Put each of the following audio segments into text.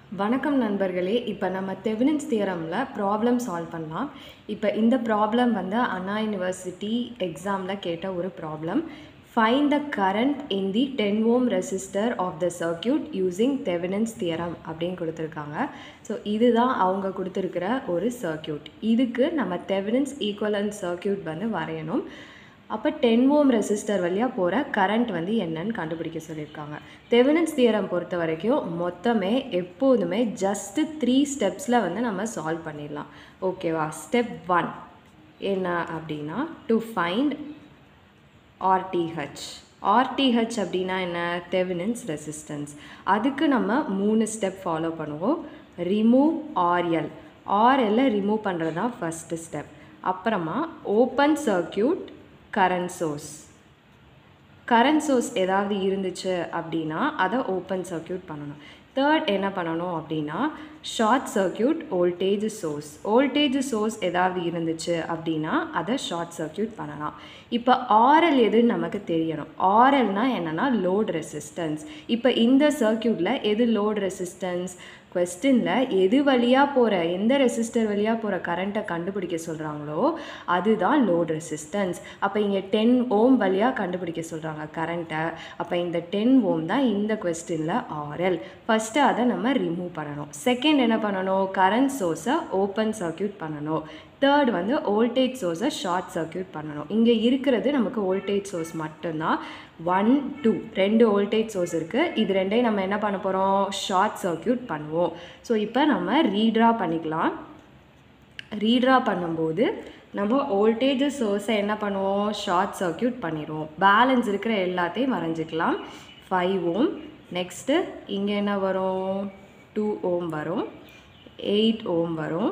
வணக்கம் நண்பர்களே இப்போ நம்ம தெவினின்ஸ் தியரமில் ப்ராப்ளம் சால்வ் பண்ணலாம் இப்போ இந்த ப்ராப்ளம் வந்து அண்ணா யூனிவர்சிட்டி எக்ஸாமில் கேட்ட ஒரு problem find the current in the ten ohm resistor of the circuit using Thevenin's theorem அப்படின்னு கொடுத்துருக்காங்க ஸோ இதுதான் அவங்க கொடுத்துருக்கிற ஒரு சர்க்கியூட் இதுக்கு நம்ம தெவினன்ஸ் ஈக்குவலன்ட் சர்க்கியூட் வந்து வரையணும் அப்போ டென் ஓம் ரெசிஸ்டர் வழியாக போகிற கரண்ட் வந்து என்னன்னு கண்டுபிடிக்க சொல்லியிருக்காங்க தெவினன்ஸ் தியரம் பொறுத்த வரைக்கும் மொத்தமே எப்போதுமே ஜஸ்ட்டு த்ரீ ஸ்டெப்ஸில் வந்து நம்ம சால்வ் பண்ணிடலாம் ஓகேவா ஸ்டெப் ஒன் என்ன அப்படின்னா டு ஃபைண்ட் ஆர்டிஹெச் ஆர்டிஹெச் அப்படின்னா என்ன தெவினன்ஸ் ரெசிஸ்டன்ஸ் அதுக்கு நம்ம மூணு ஸ்டெப் ஃபாலோ பண்ணுவோம் ரிமூவ் ஆர்எல் ஆர்எல்லை ரிமூவ் பண்ணுறது தான் ஃபஸ்ட்டு ஸ்டெப் அப்புறமா open circuit current source current source ஏதாவது இருந்துச்சு அப்படின்னா அதை ஓப்பன் சர்க்கியூட் பண்ணணும் தேர்ட் என்ன பண்ணணும் அப்படின்னா short circuit voltage source voltage source ஏதாவது இருந்துச்சு அப்படின்னா அதை ஷார்ட் சர்க்கியூட் பண்ணலாம் இப்போ ஆர்எல் எதுன்னு நமக்கு தெரியணும் ஆர்எல்னால் என்னென்னா லோட் ரெசிஸ்டன்ஸ் இப்போ இந்த சர்க்கியூட்டில் எது லோட் ரெசிஸ்டன்ஸ் கொஸ்டினில் எது வழியாக போகிற எந்த ரெசிஸ்டர் வழியாக போகிற கரண்ட்டை கண்டுபிடிக்க சொல்கிறாங்களோ அதுதான் லோட் ரெசிஸ்டன்ஸ் அப்போ இங்கே டென் ஓம் வழியாக கண்டுபிடிக்க சொல்கிறாங்க கரண்ட்டை அப்போ இந்த டென் ஓம் தான் இந்த கொஸ்டினில் ஆர்எல் ஃபஸ்ட்டு அதை நம்ம ரிமூவ் பண்ணணும் செகண்ட் என்ன பண்ணணும் கரண்ட் சோர்ஸை ஓப்பன் சர்க்கியூட் பண்ணணும் தேர்ட் வந்து வோல்டேஜ் சோர்ஸை ஷார்ட் சர்க்கியூட் பண்ணணும் இங்கே இருக்கிறது நமக்கு வோல்டேஜ் சோர்ஸ் மட்டும்தான் ஒன் டூ ரெண்டு வோல்டேஜ் சோர்ஸ் இருக்குது இது ரெண்டையும் நம்ம என்ன பண்ண போகிறோம் ஷார்ட் சர்க்கியூட் பண்ணுவோம் ஸோ இப்போ நம்ம ரீட்ரா பண்ணிக்கலாம் ரீட்ரா பண்ணும்போது நம்ம வோல்டேஜ் சோர்ஸை என்ன பண்ணுவோம் ஷார்ட் சர்க்கியூட் பண்ணிடுவோம் பேலன்ஸ் இருக்கிற எல்லாத்தையும் வரைஞ்சிக்கலாம் ஃபைவ் ஓம் நெக்ஸ்ட்டு இங்கே என்ன வரும் டூ ஓம் வரும் எயிட் ஓம் வரும்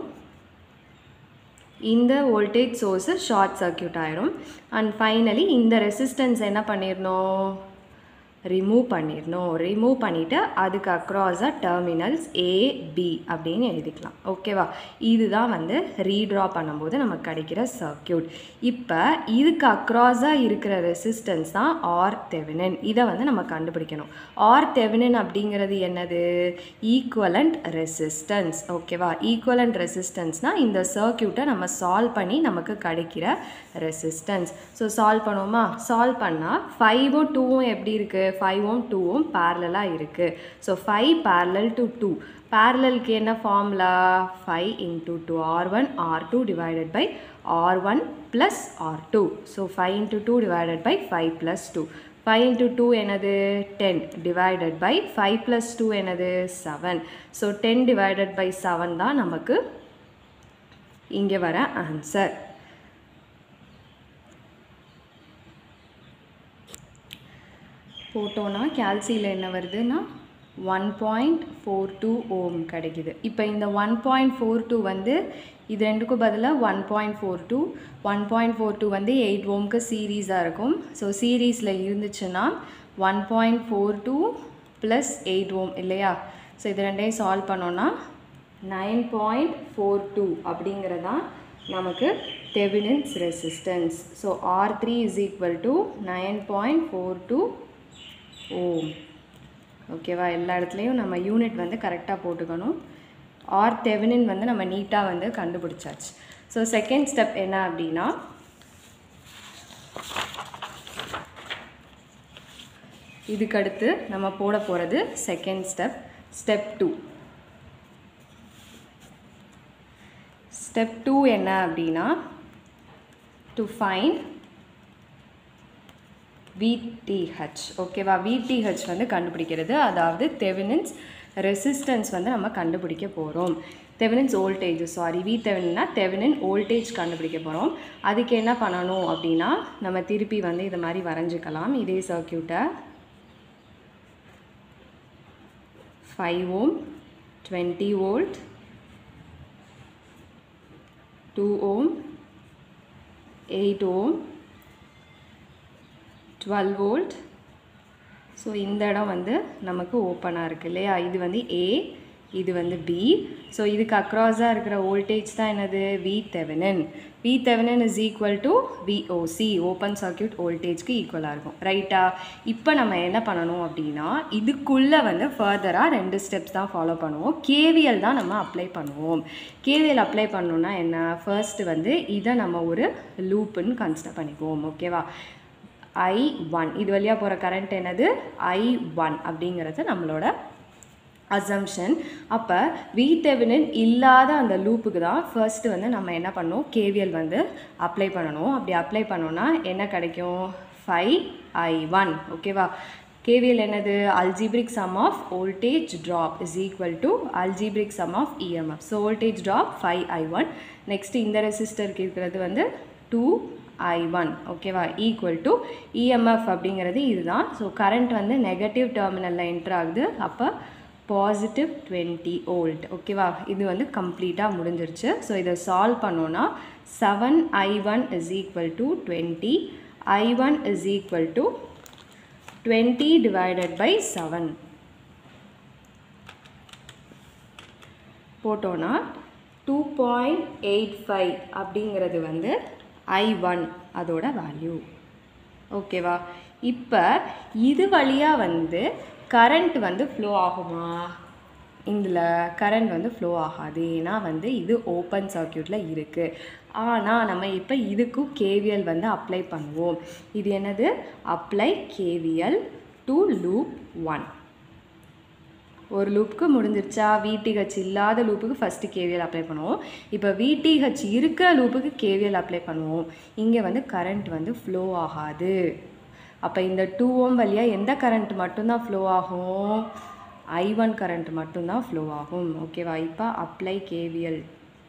இந்த வோல்டேஜ் சோர்ஸு ஷார்ட் சர்க்கியூட் ஆயிரும் அண்ட் ஃபைனலி இந்த ரெசிஸ்டன்ஸ் என்ன பண்ணிடணும் ரிமூவ் பண்ணிடணும் ரிமூவ் பண்ணிவிட்டு அதுக்கு அக்ராஸாக டெர்மினல்ஸ் ஏ பி அப்படின்னு எழுதிக்கலாம் ஓகேவா இதுதான் வந்து ரீட்ரா பண்ணும்போது நமக்கு கிடைக்கிற சர்க்கியூட் இப்போ இதுக்கு அக்ராஸாக இருக்கிற ரெசிஸ்டன்ஸ் தான் ஆர் தெவினன் இதை வந்து நம்ம கண்டுபிடிக்கணும் ஆர் தெவினன் அப்படிங்கிறது என்னது ஈக்குவலண்ட் ரெசிஸ்டன்ஸ் ஓகேவா ஈக்குவலண்ட் ரெசிஸ்டன்ஸ்னால் இந்த சர்க்கியூட்டை நம்ம சால்வ் பண்ணி நமக்கு கிடைக்கிற ரெசிஸ்டன்ஸ் ஸோ சால்வ் பண்ணுவோமா சால்வ் பண்ணால் ஃபைவும் டூவும் எப்படி இருக்குது ஃபைவும் டூவும் பேரலாக இருக்குது so five parallel to two பேரலலுக்கு என்ன formula five into two R one R two divided by R one plus R two so five into two divided by five plus two five into two என்னது ten divided by five plus two என்னது seven so ten divided by seven தான் நமக்கு இங்கே வர answer போட்டோன்னா கேல்சியில் என்ன வருதுன்னா one point four two ohm கிடைக்குது இப்போ இந்த ஒன் பாயிண்ட் ஃபோர் டூ வந்து இது ரெண்டுக்கும் பதிலாக one point four two one point four two வந்து எயிட் ஓம்க்கு சீரீஸாக இருக்கும் ஸோ சீரீஸில் இருந்துச்சுன்னா one point four two plus eight ohm இல்லையா ஸோ இது ரெண்டையும் சால்வ் பண்ணோன்னா நைன் பாயிண்ட் ஃபோர் டூ அப்படிங்கிறதான் நமக்கு Thevenin's resistance so R three is equal to nine point four two ohm ஓகேவா எல்லா இடத்துலையும் நம்ம யூனிட் வந்து கரெக்டாக போட்டுக்கணும் ஆர் தெவினின் வந்து நம்ம நீட்டாக வந்து கண்டுபிடிச்சாச்சு ஸோ செகண்ட் ஸ்டெப் என்ன அப்படின்னா இதுக்கடுத்து நம்ம போட போகிறது second step step two step two என்ன அப்படின்னா டு ஃபைண்ட் விடிஹெச் ஓகேவா விடிஹெச் வந்து கண்டுபிடிக்கிறது அதாவது தெவினன்ஸ் ரெசிஸ்டன்ஸ் வந்து நம்ம கண்டுபிடிக்க போகிறோம் தெவினன்ஸ் வோல்டேஜ் சாரி வி தெவினா தெவினன் வோல்டேஜ் கண்டுபிடிக்க போகிறோம் அதுக்கு என்ன பண்ணணும் அப்படின்னா நம்ம திருப்பி வந்து இது மாதிரி வரைஞ்சிக்கலாம் இதே சர்க்கியூட்டை five ohm twenty volt two ohm eight ohm twelve volt so இந்த இடம் வந்து நமக்கு ஓப்பனாக இருக்குது இல்லையா இது வந்து ஏ இது வந்து பி ஸோ இதுக்கு அக்ராஸாக இருக்கிற வோல்டேஜ் தான் என்னது V Thevenin V Thevenin is equal to VOC open circuit வோல்டேஜ்க்கு ஈக்குவலாக இருக்கும் ரைட்டா இப்போ நம்ம என்ன பண்ணணும் அப்படின்னா இதுக்குள்ளே வந்து ஃபர்தராக ரெண்டு ஸ்டெப்ஸ் தான் ஃபாலோ பண்ணுவோம் கேவிஎல் தான் நம்ம அப்ளை பண்ணுவோம் கேவிஎல் அப்ளை பண்ணோன்னா என்ன ஃபர்ஸ்ட் வந்து இதை நம்ம ஒரு லூப்புன்னு கன்சிடர் பண்ணிக்குவோம் ஓகேவா ஐ ஒன் இது வழியாக போகிற கரண்ட் என்னது ஐ ஒன் அப்படிங்கிறது நம்மளோட அசம்ஷன் அப்போ வீத்தெவினின் இல்லாத அந்த லூப்புக்கு தான் ஃபர்ஸ்ட்டு வந்து நம்ம என்ன பண்ணோம் கேவிஎல் வந்து அப்ளை பண்ணணும் அப்படி அப்ளை பண்ணோன்னா என்ன கிடைக்கும் ஃபைவ் ஐ ஒன் ஓகேவா கேவிஎல் என்னது algebraic sum of voltage drop is equal to algebraic sum of EMF so voltage drop five I one next இந்த ரெசிஸ்டருக்கு இருக்கிறது வந்து டூ ஐ ஒன் ஓகேவா ஈக்குவல் டு இஎம்எஃப் அப்படிங்கிறது இதுதான் ஸோ கரண்ட் வந்து நெகட்டிவ் டெர்மினலில் என்ட்ரு ஆகுது அப்போ பாசிட்டிவ் டுவெண்ட்டி ஓல்ட் ஓகேவா இது வந்து கம்ப்ளீட்டாக முடிஞ்சிருச்சு ஸோ இதை சால்வ் பண்ணோன்னா seven I one is equal to twenty I one is equal to twenty divided by seven போட்டோன்னா டூ பாயிண்ட் எயிட் ஃபைவ் அப்படிங்கிறது வந்து ஐ ஒன் அதோட வேல்யூ ஓகேவா இப்போ இது வழியாக வந்து கரண்ட் வந்து ஃப்ளோ ஆகுமா இதில் கரண்ட் வந்து ஃப்ளோ ஆகாது ஏன்னா வந்து இது ஓப்பன் சர்க்கியூட்டில் இருக்குது ஆனால் நம்ம இப்போ இதுக்கும் கேவிஎல் வந்து அப்ளை பண்ணுவோம் இது என்னது apply KVL to loop one ஒரு லூப்புக்கு முடிஞ்சிருச்சா விடிஹெச் இல்லாத லூப்புக்கு ஃபஸ்ட்டு கேவிஎல் அப்ளை பண்ணுவோம் இப்போ விடிஹெச் இருக்கிற லூப்புக்கு கேவிஎல் அப்ளை பண்ணுவோம் இங்கே வந்து கரண்ட் வந்து ஃப்ளோ ஆகாது அப்போ இந்த டூ ஓம் வழியாக எந்த கரண்ட் மட்டும்தான் ஃப்ளோ ஆகும் ஐ ஒன் கரண்ட் மட்டும்தான் ஃப்ளோ ஆகும் ஓகேவா இப்போ apply KVL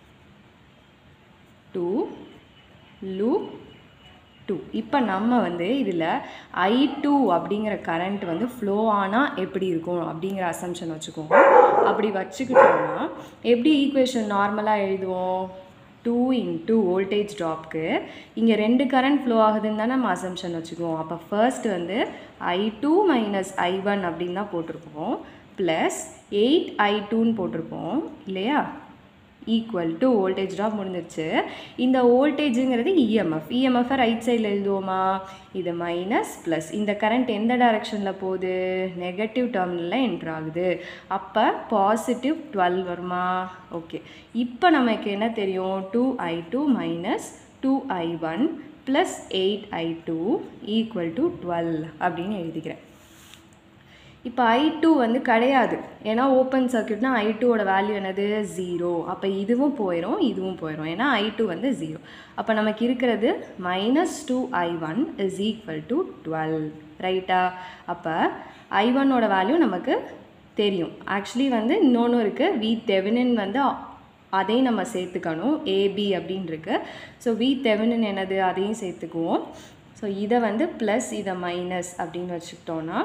to loop two இப்போ நம்ம வந்து இதில் ஐ டூ அப்படிங்கிற கரண்ட் வந்து ஃப்ளோ ஆனால் எப்படி இருக்கும் அப்படிங்கிற அசம்ஷன் வச்சுக்கோங்க அப்படி வச்சுக்கிட்டோம்னா எப்படி ஈக்குவேஷன் நார்மலாக எழுதுவோம் டூ இன்ட்டு வோல்டேஜ் ட்ராப்க்கு இங்கே ரெண்டு கரண்ட் ஃப்ளோ ஆகுதுன்னு தான் நம்ம அசம்ஷன் வச்சுக்குவோம் அப்போ ஃபர்ஸ்ட் வந்து I two minus I one அப்படின்னு தான் போட்டிருப்போம் ப்ளஸ் எயிட் ஐ டூன்னு போட்டிருப்போம் இல்லையா ஈக்குவல் டு வோல்டேஜ் ட்ராப் முடிஞ்சிருச்சு இந்த வோல்டேஜுங்கிறது இஎம்எஃப் இஎம்எஃப் ரைட் சைடில் எழுதுவோமா இது மைனஸ் ப்ளஸ் இந்த கரண்ட் எந்த டைரக்ஷனில் போகுது நெகட்டிவ் டெர்மினலில் என்ட்ரு ஆகுது அப்போ பாசிட்டிவ் டுவெல் வருமா ஓகே இப்போ நமக்கு என்ன தெரியும் two I two minus two I one plus eight I two equal to twelve அப்படின்னு எழுதிக்கிறேன் இப்போ ஐ டூ வந்து கிடையாது ஏன்னா ஓப்பன் சர்க்கியூட்னா ஐ டூவோட வேல்யூ என்னது ஜீரோ அப்போ இதுவும் போயிடும் இதுவும் போயிடும் ஏன்னா ஐ டூ வந்து ஜீரோ அப்போ நமக்கு இருக்கிறது minus two I one is equal to twelve ரைட்டா அப்போ ஐ ஒன்னோட வேல்யூ நமக்கு தெரியும் ஆக்சுவலி வந்து இன்னொன்று இருக்குது வி தெவினின் வந்து அதையும் நம்ம சேர்த்துக்கணும் ஏபி அப்படின்னு இருக்கு ஸோ வி தெவினின் என்னது அதையும் சேர்த்துக்குவோம் ஸோ இதை வந்து ப்ளஸ் இதை மைனஸ் அப்படின்னு வச்சுக்கிட்டோன்னா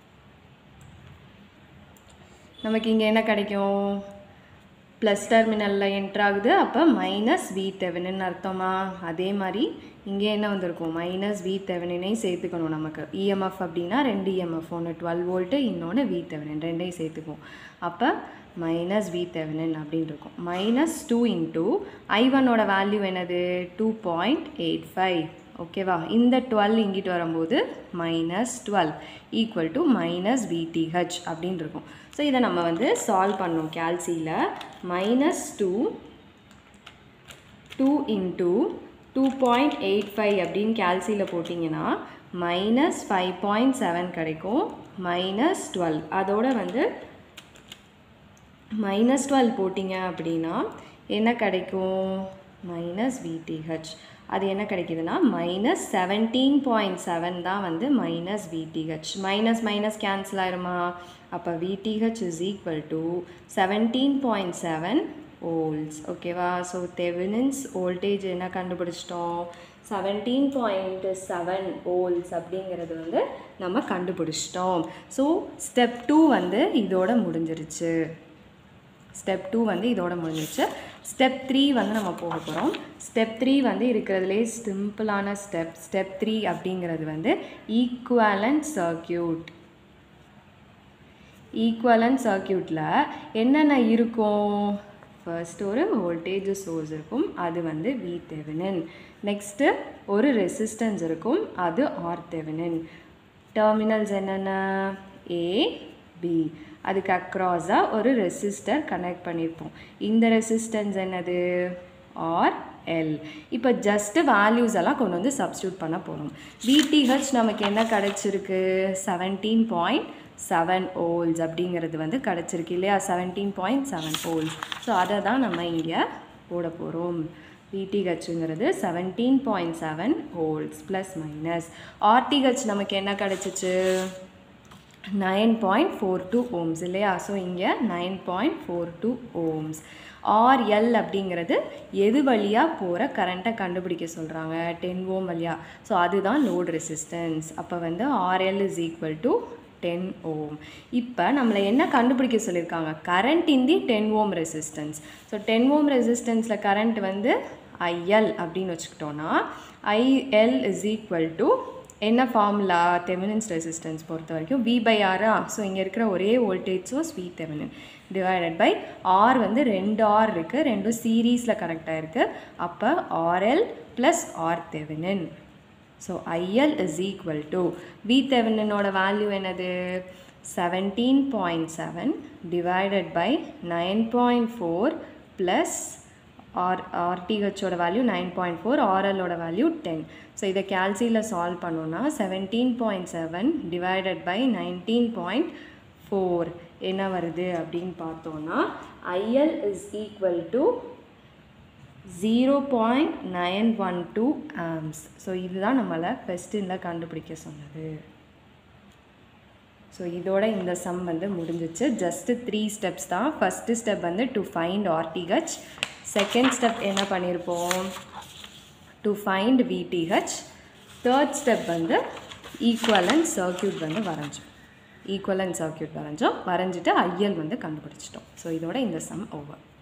நமக்கு இங்கே என்ன கிடைக்கும் ப்ளஸ் டெர்மினலில் என்ட்ராகுது அப்போ மைனஸ் வி தெவனின்னு அர்த்தமா அதே மாதிரி இங்கே என்ன வந்திருக்கும் மைனஸ் வி தெவனினையும் சேர்த்துக்கணும் நமக்கு இஎம்எஃப் அப்படின்னா ரெண்டு இஎம்எஃப் ஒன்று டுவெல் வோல்ட்டு இன்னொன்று வி தெவனின் ரெண்டையும் சேர்த்துக்குவோம் அப்போ மைனஸ் வி தெவனின் அப்படின்னு இருக்கும் மைனஸ் டூ இன்ட்டு ஐ ஒன்னோட வேல்யூ என்னது டூ பாயிண்ட் எயிட் ஃபைவ் ஓகேவா இந்த டுவெல் இங்கிட்டு வரும்போது minus twelve equal to minus VTH அப்படின்னு இருக்கும் ஸோ இதை நம்ம வந்து சால்வ் பண்ணோம் கேல்சியில் minus two two into two point eight five அப்படின்னு கேல்சியில் போட்டிங்கன்னா மைனஸ் ஃபைவ் பாயிண்ட் செவன் கிடைக்கும் மைனஸ் டுவெல் அதோட வந்து மைனஸ் டுவெல் போட்டிங்க அப்படின்னா என்ன கிடைக்கும் மைனஸ் விடிஹெச் அது என்ன கிடைக்குதுன்னா மைனஸ் செவன்டீன் பாயிண்ட் செவன் தான் வந்து minus VTH minus minus cancel ஆயிருமா அப்போ VTH is equal to seventeen point seven volts ஓகேவா ஸோ தெவினின்ஸ் வோல்டேஜ் என்ன கண்டுபிடிச்சிட்டோம் செவன்டீன் பாயிண்ட் செவன் ஓல்ஸ் அப்படிங்கிறது வந்து நம்ம கண்டுபிடிச்சிட்டோம் ஸோ ஸ்டெப் டூ வந்து இதோட முடிஞ்சிருச்சு ஸ்டெப் டூ வந்து இதோட முடிஞ்சிருச்சு ஸ்டெப் த்ரீ வந்து நம்ம போக போகிறோம் ஸ்டெப் த்ரீ வந்து இருக்கிறதுலே சிம்பிளான ஸ்டெப் ஸ்டெப் த்ரீ அப்படிங்கிறது வந்து ஈக்குவலண்ட் சர்க்கியூட் ஈக்குவலன்ட் சர்க்கியூட்டில் என்னென்ன இருக்கும் ஃபர்ஸ்ட் ஒரு வோல்டேஜ் சோர்ஸ் இருக்கும் அது வந்து வி தெவனின் நெக்ஸ்ட்டு ஒரு ரெசிஸ்டன்ஸ் இருக்கும் அது ஆர் தெவனின் டெர்மினல்ஸ் என்னென்ன ஏ பி அதுக்கு அக்ராஸாக ஒரு ரெசிஸ்டர் கனெக்ட் பண்ணியிருப்போம் இந்த ரெசிஸ்டன்ஸ் என்னது ஆர் எல் இப்போ ஜஸ்ட்டு வேல்யூஸ் எல்லாம் கொண்டு வந்து சப்ஸ்டியூட் பண்ண போகிறோம் விடிஹெச் நமக்கு என்ன கிடச்சிருக்கு செவன்டீன் பாயிண்ட் செவன் ஓல்ஸ் அப்படிங்கிறது வந்து கிடச்சிருக்கு இல்லையா seventeen point seven volts so அதை தான் நம்ம இங்கே போட போகிறோம் விடிஹெச்ங்கிறது seventeen point seven volts plus minus RTH நமக்கு என்ன கிடச்சிச்சு nine point four two ohms இல்லையா ஸோ இங்கே nine point four two ohms RL அப்படிங்கிறது எது வழியாக போகிற கரண்ட்டை கண்டுபிடிக்க சொல்கிறாங்க டென் ஓம் வழியாக ஸோ அதுதான் லோட் ரெசிஸ்டன்ஸ் அப்போ வந்து RL is equal to ten ohm இப்போ நம்மளை என்ன கண்டுபிடிக்க சொல்லியிருக்காங்க current in the ten ohm resistance so ten ohm ரெசிஸ்டன்ஸில் கரண்ட் வந்து ஐஎல் அப்படின்னு வச்சுக்கிட்டோன்னா ஐஎல் இஸ் ஈக்குவல் டு என்ன ஃபார்முலா தெமினன்ஸ் ரெசிஸ்டன்ஸ் பொறுத்த வரைக்கும் வி பை ஆரா ஸோ இங்கே இருக்கிற ஒரே voltage source V Thevenin divided by R வந்து ரெண்டு ஆர் இருக்குது ரெண்டும் சீரீஸில் கனெக்ட் ஆகிருக்கு அப்போ RL plus R Thevenin so IL is equal to V தெவினனோட வேல்யூ என்னது seventeen point seven divided by nine point four plus R ஆர்டிஹெச்சோட வேல்யூ நைன் பாயிண்ட் ஃபோர் ஆர்எல்லோட வேல்யூ டென் ஸோ இதை கேல்சியில் சால்வ் பண்ணோன்னா seventeen point seven divided by nineteen point four என்ன வருது அப்படின்னு பார்த்தோன்னா IL is equal to zero point nine one two amps so இதுதான் நம்மளை கொஸ்டினில் கண்டுபிடிக்க சொன்னது ஸோ இதோட இந்த சம் வந்து முடிஞ்சிச்சு ஜஸ்ட்டு த்ரீ ஸ்டெப்ஸ் தான் ஃபஸ்ட்டு ஸ்டெப் வந்து to find RTH second step என்ன பண்ணியிருப்போம் to find VTH third step வந்து ஈக்குவலன் சர்க்கியூட் வந்து வரைஞ்சோம் ஈக்குவலன் சர்க்கியூட் வரைஞ்சோம் வரைஞ்சிட்டு ஐஎல் வந்து கண்டுபிடிச்சிட்டோம் ஸோ இதோட இந்த சம் ஓவர்